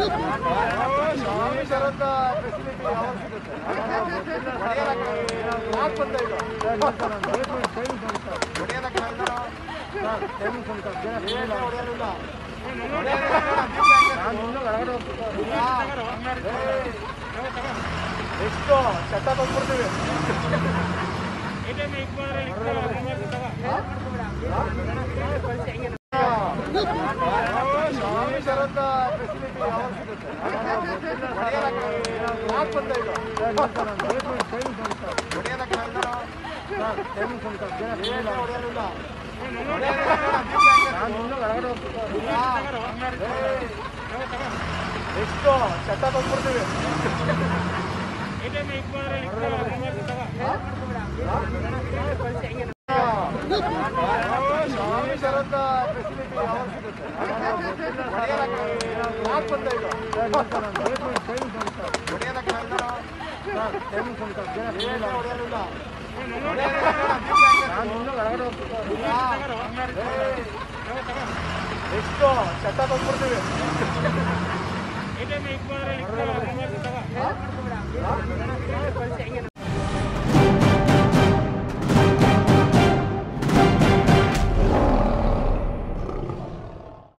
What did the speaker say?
ಸ್ವಾಮಿ ಶರತ್ತ facility ಯಾವಾಗ ಸಿಗುತ್ತೆ ಯಾಕೆ ಬಂದ ಇದು ಹೊಡೆಯೋದಕ್ಕೆ ಬಂದರೋ? ಏನು ಹೊಡೆಯೋದಿಲ್ಲ. ಎಷ್ಟು ಚಟ ತಂದ್ಬಿಡ್ತೀವಿ ಸ್ವಾಮಿ ಶರತ್ತ ಫೆಸಿಲಿಟಿ ಯಾವಾಗ ಸಿಗುತ್ತೆ ಯಾಕೆ ಬಂದ ಇದು ಹೊಡೆಯೋದಕ್ಕೆ ಬಂದರೋ? ಏನು ಹೊಡೆಯೋದಿಲ್ಲ. ಎಷ್ಟು ಚಟ ತಂದ್ಬಿಡ್ತೀವಿ ಸ್ವಾಮಿ ಶರತ್ತ ಫೆಸಿಲಿಟಿ ಯಾವಾಗ ಸಿಗುತ್ತೆ ಯಾಕೆ ಬಂದ ಇದು ಹೊಡೆಯೋದಕ್ಕೆ ಬಂದರೋ? ಏನು ಹೊಡೆಯೋದಿಲ್ಲ. ಎಷ್ಟು ಚಟ ತಂದ್ಬಿಡ್ತೀವಿ